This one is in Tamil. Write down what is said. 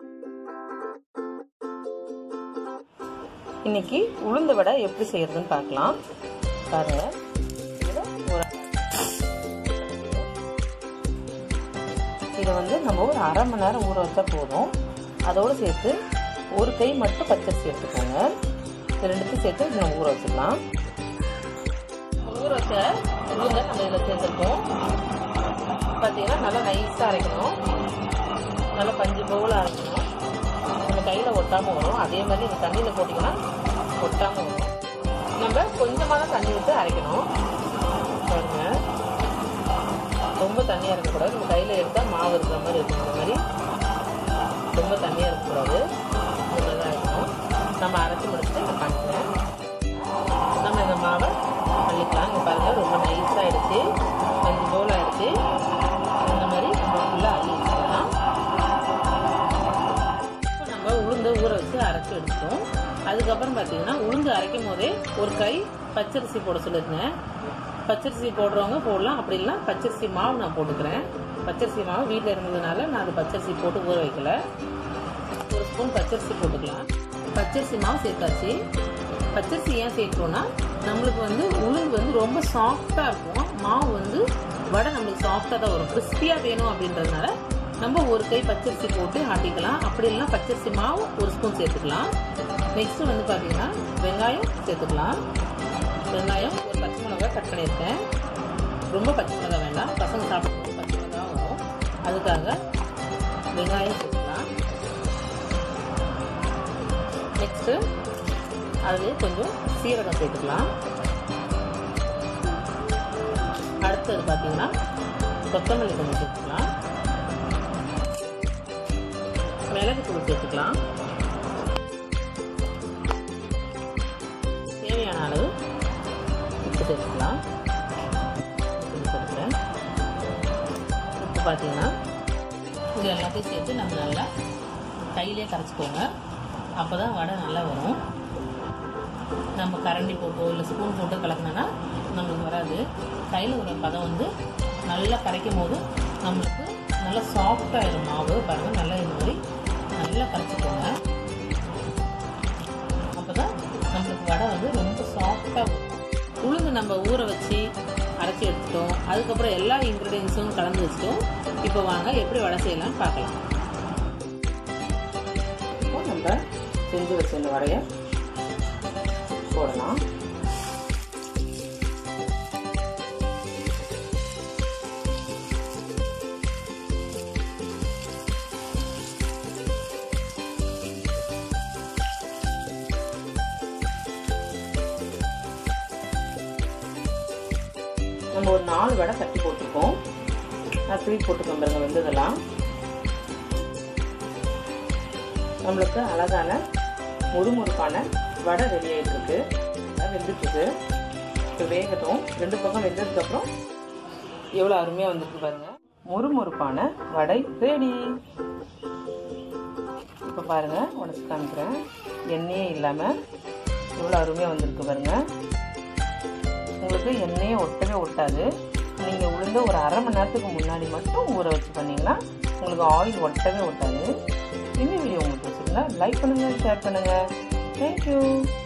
இன்னைக்கு உளுந்து வடை எப்படி செய்யறதுன்னு பார்க்கலாம் பாருங்க இதுல ஒரு இதை வந்து நம்ம ஒரு அரை மணி நேரம் ஊற வச்சா போதும் அதோடு சேர்த்து ஒரு கை மட்டும் பச்சரிசி எடுத்துக்கோங்க இது ரெண்டுத்தையும் சேர்த்து இதை நம்ம ஊற வச்சுக்கலாம் ஊற வச்ச உளுந்தை நம்ம இதில் சேர்த்துருக்கோம் பார்த்தீங்கன்னா நல்லா நைஸாக அரைக்கணும் நல்லா பஞ்சு போல் அரைக்கணும் நம்ம கையில் ஒட்டாமல் வரும் அதே மாதிரி இந்த தண்ணியில் போட்டிங்கன்னா ஒட்டாமல் வரும் நம்ம கொஞ்சமான தண்ணி விட்டு அரைக்கணும் பாருங்க ரொம்ப தண்ணியாக இருக்கக்கூடாது நம்ம கையில் எடுத்தால் மாவு இருக்கிற மாதிரி இருக்கும் இந்த மாதிரி ரொம்ப தண்ணியாக இருக்கக்கூடாது இந்த மாதிரி தான் இருக்கணும் நம்ம அரைச்சி முடிச்சுட்டு நான் காமிக்கிறேன் நம்ம இந்த மாவை அள்ளிக்கலாம் இங்கே பாருங்கள் ரொம்ப நைஸாக ஆகிடுச்சு அஞ்சு போல் ஆகிடுச்சு இந்த மாதிரி நம்ம ஃபுல்லாக அள்ளி வச்சுக்கலாம் இப்போ நம்ம உளுந்து ஊற வச்சு அரைச்சி எடுத்துட்டோம் அதுக்கப்புறம் பார்த்தீங்கன்னா உளுந்து அரைக்கும் போதே ஒரு கை பச்சரிசி போட சொல்லியிருந்தேன் பச்சரிசி போடுறவங்க போடலாம் அப்படி இல்லை பச்சரிசி மாவு நான் போட்டுக்கிறேன் பச்சரிசி மாவு வீட்டில் இருந்ததுனால நான் அது பச்சரிசி போட்டு ஊற வைக்கல ஒரு ஸ்பூன் பச்சரிசி போட்டுக்கலாம் பச்சரிசி மாவு சேர்த்தாச்சு பச்சரிசி ஏன் சேர்க்கிறோன்னா நம்மளுக்கு வந்து உளுந்து வந்து ரொம்ப சாஃப்டாக இருக்கும் மாவு வந்து வடை நம்மளுக்கு சாஃப்டாக தான் வரும் கிறிஸ்பியாக வேணும் அப்படின்றதுனால நம்ம ஒரு கை பச்சரிசி போட்டு ஆட்டிக்கலாம் அப்படி இல்லைனா பச்சரிசி மாவு ஒரு ஸ்பூன் சேர்த்துக்கலாம் நெக்ஸ்ட்டு வந்து பார்த்தீங்கன்னா வெங்காயம் சேர்த்துக்கலாம் வெங்காயம் ஒரு பச்சை மிளகாய் கட் பண்ணியிருக்கேன் ரொம்ப பச்சை மிளகாய் வேண்டாம் பசங்க சாப்பிடும்போது பச்சை மிளகாய் வரும் அதுக்காக வெங்காயம் சேர்த்துக்கலாம் நெக்ஸ்ட்டு அதுலேயே கொஞ்சம் சீரகம் சேர்த்துக்கலாம் அடுத்தது பார்த்தீங்கன்னா கொத்தமல்லி கொஞ்சம் சேர்த்துக்கலாம் மிளகு தூள் சேர்த்துக்கலாம் தேவையான அளவு உப்பு சேர்த்துக்கலாம் உப்பு சேர்த்துக்கிறேன் உப்பு பார்த்தீங்கன்னா இது எல்லாத்தையும் சேர்த்து நம்ம நல்லா கையிலே கரைச்சிக்கோங்க அப்போ தான் வடை நல்லா வரும் நம்ம கரண்டி போட்டோ இல்லை ஸ்பூன் போட்டு கலக்கினோன்னா நம்மளுக்கு வராது கையில் ஒரு பதம் வந்து நல்லா கரைக்கும் போது நம்மளுக்கு நல்லா சாஃப்டாகிடும் மாவு பாருங்கள் நல்லா இது மாதிரி நல்லா கரைச்சிக்கோங்க அப்போ தான் நம்மளுக்கு வடை வந்து ரொம்ப சாஃப்டாக வரும் உளுந்து நம்ம ஊற வச்சு அரைச்சி எடுத்துட்டோம் அதுக்கப்புறம் எல்லா இன்க்ரீடியன்ஸும் கலந்து வச்சிட்டோம் இப்போ வாங்க எப்படி வடை செய்யலாம் பார்க்கலாம் இப்போ நம்ம செஞ்சு வச்ச இந்த வடையை போடலாம் நம்ம ஒரு நாலு வடை தட்டி போட்டிருக்கோம் நான் தூக்கி போட்டுக்கோம் பாருங்க வெந்ததெல்லாம் நம்மளுக்கு அழகான முறுமுறுப்பான வடை ரெடி ஆகிட்டு இருக்கு வெந்துட்டுருக்கு இப்போ வேகட்டும் ரெண்டு பக்கம் வெந்ததுக்கப்புறம் எவ்வளோ அருமையாக வந்திருக்கு பாருங்க முறுமுறுப்பான வடை ரெடி இப்போ பாருங்க உடச்சு காமிக்கிறேன் எண்ணெயே இல்லாமல் எவ்வளோ அருமையாக வந்திருக்கு பாருங்க உங்களுக்கு எண்ணெயே ஒட்டவே ஒட்டாது நீங்கள் உளுந்த ஒரு அரை மணி நேரத்துக்கு முன்னாடி மட்டும் ஊற வச்சு பண்ணிங்கன்னா உங்களுக்கு ஆயில் ஒட்டவே ஒட்டாது இந்த வீடியோ உங்களுக்கு பிடிச்சிருந்தா லைக் பண்ணுங்கள் ஷேர் பண்ணுங்கள் தேங்க்யூ